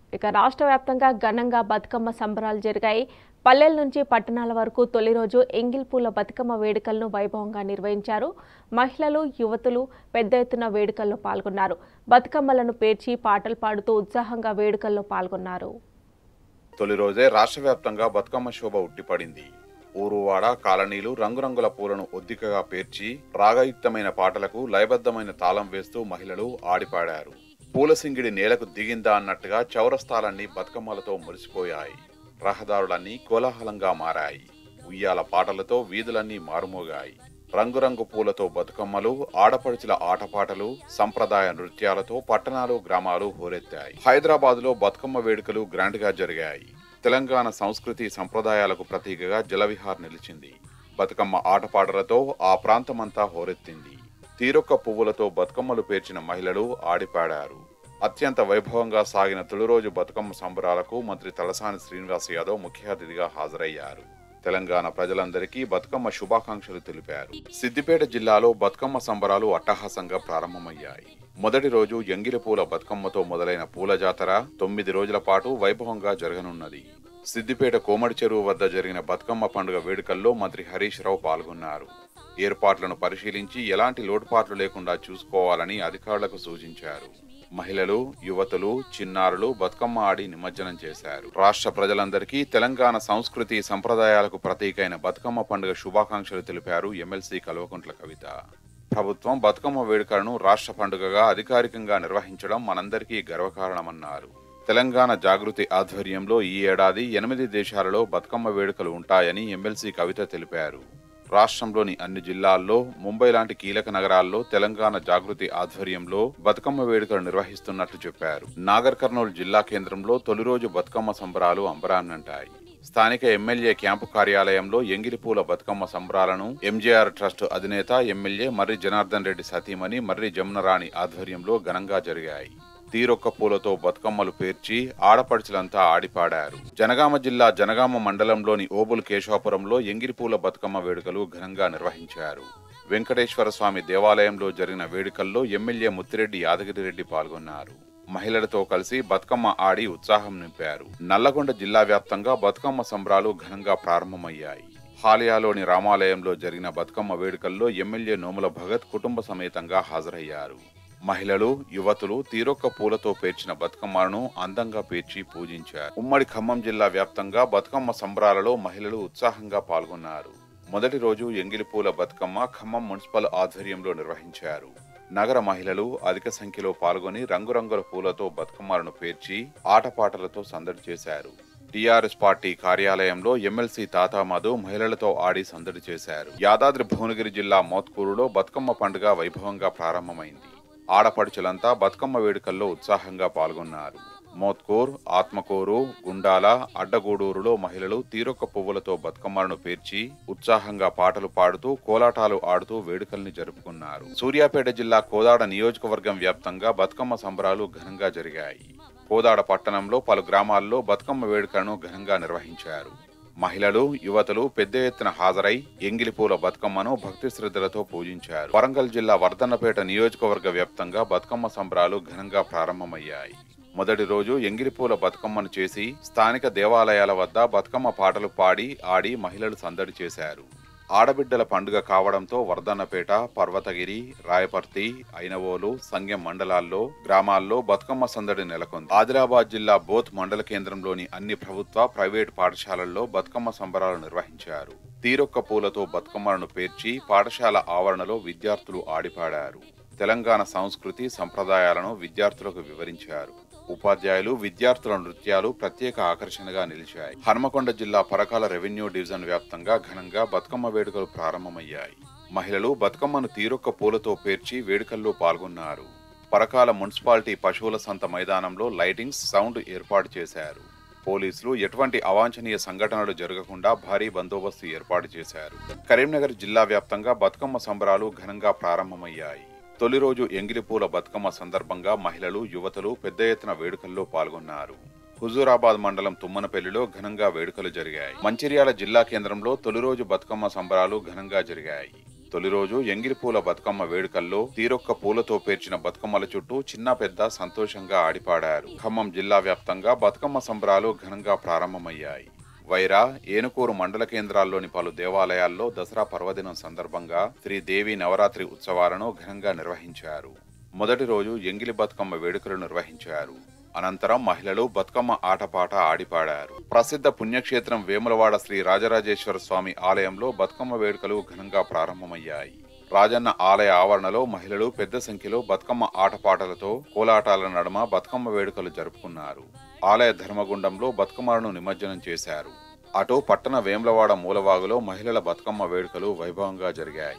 ఇక రాష్ట్ర వ్యాప్తంగా ఘనంగా బతుకమ్మ సంబరాలు జరిగాయి పల్లెల నుంచి పట్టణాల వరకు తొలి రోజు ఎంగిల్పూల బతుకమ్మ వేడుకలను వైభవంగా నిర్వహించారు మహిళలు యువతులు పెద్ద ఎత్తున వేడుకల్లో పాల్గొన్నారు బతుకమ్మలను పేర్చి పాటలు పాడుతూ ఉత్సాహంగా వేడుకల్లో పాల్గొన్నారు తొలి రోజే రాష్ట్ర వ్యాప్తంగా బతుకమ్మ శోభ ఉట్టిపడింది ఊరువాడ కాలనీలు రంగురంగుల పూలను ఒద్దికగా పేర్చి రాగయుక్తమైన పాటలకు లయబద్ధమైన తాళం వేస్తూ మహిళలు ఆడిపాడారు పూలసింగిడి నేలకు దిగిందా అన్నట్టుగా చౌరస్తాలన్నీ బతుకమ్మలతో మురిసిపోయాయి రహదారులన్నీ కోలాహలంగా మారాయి ఉయ్యాల పాటలతో వీధులన్నీ మారుమోగాయి రంగురంగు పూలతో బతుకమ్మలు ఆడపడుచుల ఆటపాటలు సంప్రదాయ నృత్యాలతో పట్టణాలు గ్రామాలు హోరెత్తాయి హైదరాబాద్ లో బతుకమ్మ వేడుకలు గ్రాండ్ గా జరిగాయి తెలంగాణ సంస్కృతి సంప్రదాయాలకు ప్రతీకగా జలవిహార్ నిలిచింది బతుకమ్మ ఆటపాటలతో ఆ ప్రాంతమంతా హోరెత్తింది తీరొక్క పువ్వులతో బతుకమ్మలు పేర్చిన మహిళలు ఆడిపాడారు అత్యంత వైభవంగా సాగిన తొలి రోజు బతుకమ్మ సంబరాలకు మంత్రి తలసాని శ్రీనివాస్ యాదవ్ ముఖ్య అతిథిగా హాజరయ్యారు తెలంగాణ ప్రజలందరికీ బతుకమ్మ శుభాకాంక్షలు తెలిపారు సిద్దిపేట జిల్లాలో బతుకమ్మ సంబరాలు అట్టహాసంగా ప్రారంభమయ్యాయి మొదటి రోజు ఎంగిలిపూల బతుకమ్మతో మొదలైన పూల జాతర తొమ్మిది రోజుల పాటు వైభవంగా జరగనున్నది సిద్దిపేట కోమడి చెరువు వద్ద జరిగిన బతుకమ్మ పండుగ వేడుకల్లో మంత్రి హరీష్ రావు పాల్గొన్నారు ఏర్పాట్లను పరిశీలించి ఎలాంటి లోటుపాట్లు లేకుండా చూసుకోవాలని అధికారులకు సూచించారు మహిళలు యువతులు చిన్నారులు బతుకమ్మ ఆడి నిమజ్జనం చేశారు రాష్ట్ర ప్రజలందరికీ తెలంగాణ సంస్కృతి సంప్రదాయాలకు ప్రతీకైన బతుకమ్మ పండుగ శుభాకాంక్షలు తెలిపారు ఎమ్మెల్సీ కల్వకుంట్ల కవిత ప్రభుత్వం బతుకమ్మ వేడుకలను రాష్ట్ర పండుగగా అధికారికంగా నిర్వహించడం మనందరికీ గర్వకారణమన్నారు తెలంగాణ జాగృతి ఆధ్వర్యంలో ఈ ఏడాది ఎనిమిది దేశాలలో బతుకమ్మ వేడుకలు ఉంటాయని ఎమ్మెల్సీ కవిత తెలిపారు రాష్ట్రంలోని అన్ని జిల్లాల్లో ముంబై లాంటి కీలక నగరాల్లో తెలంగాణ జాగృతి ఆధ్వర్యంలో బతుకమ్మ వేడుకలు నిర్వహిస్తున్నట్లు చెప్పారు నాగర్ కర్నూలు జిల్లా కేంద్రంలో తొలి రోజు బతుకమ్మ సంబరాలు అంబరాన్నంటాయి స్థానిక ఎమ్మెల్యే క్యాంపు కార్యాలయంలో ఎంగిలిపూల బతుకమ్మ సంబరాలను ఎంజేఆర్ ట్రస్ట్ అధినేత ఎమ్మెల్యే మర్రి జనార్దన్ రెడ్డి సతీమణి మర్రి జమునరాణి ఆధ్వర్యంలో ఘనంగా జరిగాయి తీరొక్క పూలతో బతుకమ్మలు పేర్చి ఆడపడుచులంతా ఆడిపాడారు జనగామ జిల్లా జనగామ మండలంలోని ఓబుల్ కేశవాపురంలో ఎంగిరిపూల బతుకమ్మ వేడుకలు ఘనంగా నిర్వహించారు వెంకటేశ్వర స్వామి దేవాలయంలో జరిగిన వేడుకల్లో ఎమ్మెల్యే ముత్తిరెడ్డి యాదగిరిరెడ్డి పాల్గొన్నారు మహిళలతో కలిసి బతుకమ్మ ఆడి ఉత్సాహం నింపారు నల్లగొండ జిల్లా వ్యాప్తంగా బతుకమ్మ సంబరాలు ఘనంగా ప్రారంభమయ్యాయి హాలియాలోని రామాలయంలో జరిగిన బతుకమ్మ వేడుకల్లో ఎమ్మెల్యే నోముల భగత్ కుటుంబ సమేతంగా హాజరయ్యారు మహిళలు యువతులు తీరొక్క పూలతో పేర్చిన బతుకమ్మలను అందంగా పేర్చి పూజించారు ఉమ్మడి ఖమ్మం జిల్లా వ్యాప్తంగా బతుకమ్మ సంబరాలలో మహిళలు ఉత్సాహంగా పాల్గొన్నారు మొదటి రోజు ఎంగిలిపూల బతుకమ్మ ఖమ్మం మున్సిపల్ ఆధ్వర్యంలో నిర్వహించారు నగర మహిళలు అధిక సంఖ్యలో పాల్గొని రంగురంగుల పూలతో బతుకమ్మలను పేర్చి ఆటపాటలతో సందడి చేశారు టీఆర్ఎస్ పార్టీ కార్యాలయంలో ఎమ్మెల్సీ తాతా మధు మహిళలతో ఆడి సందడి చేశారు యాదాద్రి భువనగిరి జిల్లా మోత్కూరులో బతుకమ్మ పండుగ వైభవంగా ప్రారంభమైంది ఆడపడుచులంతా బతుకమ్మ వేడుకల్లో ఉత్సాహంగా పాల్గొన్నారు మోత్కూర్ ఆత్మకూరు గుండాల అడ్డగూడూరులో మహిళలు తీరొక్క పువ్వులతో బతుకమ్మలను పేర్చి ఉత్సాహంగా పాటలు పాడుతూ కోలాటాలు ఆడుతూ వేడుకల్ని జరుపుకున్నారు సూర్యాపేట జిల్లా కోదాడ నియోజకవర్గం వ్యాప్తంగా బతుకమ్మ సంబరాలు ఘనంగా జరిగాయి కోదాడ పట్టణంలో పలు గ్రామాల్లో బతుకమ్మ వేడుకలను ఘనంగా నిర్వహించారు మహిళలు యువతులు పెద్ద ఎత్తున హాజరై ఎంగిలిపూల బతుకమ్మను భక్తి శ్రద్ధలతో పూజించారు వరంగల్ జిల్లా వర్ధన్నపేట నియోజకవర్గ వ్యాప్తంగా బతుకమ్మ సంబరాలు ఘనంగా ప్రారంభమయ్యాయి మొదటి రోజు ఎంగిలిపూల బతుకమ్మను చేసి స్థానిక దేవాలయాల వద్ద బతుకమ్మ పాటలు పాడి ఆడి మహిళలు సందడి చేశారు ఆడబిడ్డల పండుగ కావడంతో వర్ధన్నపేట పర్వతగిరి రాయపర్తి ఐనవోలు సంగెం మండలాల్లో గ్రామాల్లో బతుకమ్మ సందడి నెలకొంది ఆదిలాబాద్ జిల్లా బోత్ మండల కేంద్రంలోని అన్ని ప్రభుత్వ ప్రైవేట్ పాఠశాలల్లో బతుకమ్మ సంబరాలు నిర్వహించారు తీరొక్క పూలతో బతుకమ్మలను పేర్చి పాఠశాల ఆవరణలో విద్యార్థులు ఆడిపాడారు తెలంగాణ సంస్కృతి సంప్రదాయాలను విద్యార్థులకు వివరించారు ఉపాధ్యాయులు విద్యార్థుల నృత్యాలు ప్రత్యేక ఆకర్షణగా నిలిచాయి హన్మకొండ జిల్లా పరకాల రెవెన్యూ డివిజన్ వ్యాప్తంగా ఘనంగా బతుకమ్మ వేడుకలు ప్రారంభమయ్యాయి మహిళలు బతుకమ్మను తీరొక్క పూలతో పేర్చి వేడుకల్లో పాల్గొన్నారు పరకాల మున్సిపాలిటీ పశువుల సంత మైదానంలో లైటింగ్స్ సౌండ్ ఏర్పాటు చేశారు పోలీసులు ఎటువంటి అవాంఛనీయ సంఘటనలు జరగకుండా భారీ బందోబస్తు ఏర్పాటు చేశారు కరీంనగర్ జిల్లా వ్యాప్తంగా బతుకమ్మ సంబరాలు ఘనంగా ప్రారంభమయ్యాయి తొలి రోజు ఎంగిలిపూల బతుకమ్మ సందర్భంగా మహిళలు యువతులు పెద్ద ఎత్తున వేడుకల్లో పాల్గొన్నారు హుజూరాబాద్ మండలం తుమ్మనపల్లిలో ఘనంగా వేడుకలు జరిగాయి మంచిర్యాల జిల్లా కేంద్రంలో తొలి రోజు బతుకమ్మ సంబరాలు ఘనంగా జరిగాయి తొలి రోజు ఎంగిలిపూల బతుకమ్మ వేడుకల్లో తీరొక్క పూలతో పేర్చిన బతుకమ్మల చుట్టూ చిన్న పెద్ద సంతోషంగా ఆడిపాడారు ఖమ్మం జిల్లా వ్యాప్తంగా బతుకమ్మ సంబరాలు ఘనంగా ప్రారంభమయ్యాయి వైరా ఏనుకూరు మండల కేంద్రాల్లోని పలు దేవాలయాల్లో దసరా పర్వదినం సందర్భంగా శ్రీదేవి నవరాత్రి ఉత్సవాలను ఘనంగా నిర్వహించారు మొదటి రోజు ఎంగిలి బతుకమ్మ వేడుకలు నిర్వహించారు అనంతరం మహిళలు బతుకమ్మ ఆటపాట ఆడిపాడారు ప్రసిద్ధ పుణ్యక్షేత్రం వేములవాడ శ్రీ రాజరాజేశ్వర స్వామి ఆలయంలో బతుకమ్మ వేడుకలు ఘనంగా ప్రారంభమయ్యాయి రాజన్న ఆలయ ఆవరణలో మహిళలు పెద్ద సంఖ్యలో బతుకమ్మ ఆటపాటలతో కోలాటాల నడుమ బతుకమ్మ వేడుకలు జరుపుకున్నారు ఆలయ ధర్మగుండంలో బతుకమ్మలను నిమజ్జనం చేశారు అటు పట్టణ వేములవాడ మూలవాగులో మహిళల బతుకమ్మ వేడుకలు వైభవంగా జరిగాయి